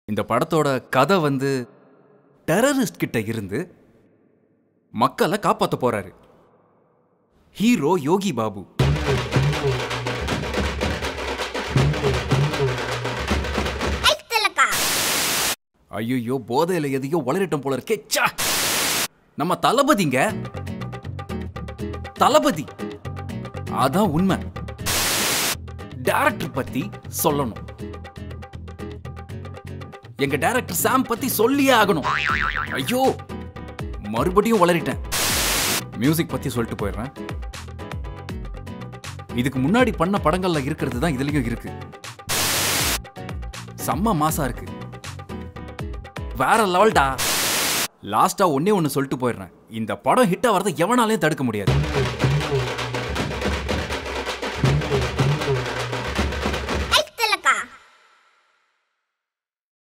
இந்த படத்தோட கதை வந்து டெரரிஸ்ட் கிட்ட இருந்து மக்களை காப்பாத்த போறாரு ஹீரோ யோகி பாபு ஐயோ போதையில எதையோ வளரிட்டம் போல இருக்கே ச்சா! நம்ம தளபதிங்க தளபதி அதான் உண்மை டைரக்டர் பத்தி சொல்லணும் எங்க டைரக்டர் சாம் பத்தி சொல்லியே ஆகணும் ஐயோ மறுபடியும் வளரிட்டேன் மியூசிக் பத்தி சொல்லிட்டு போயிடுறேன் இதுக்கு முன்னாடி பண்ண படங்கள்ல இருக்கிறது தான் இதுலயும் இருக்கு செம்ம மாசா இருக்கு வேற லெவல்டா லாஸ்டா ஒன்னே ஒன்னு சொல்லிட்டு போயிடுறேன் இந்த படம் ஹிட் ஆகிறத எவனாலையும் தடுக்க முடியாது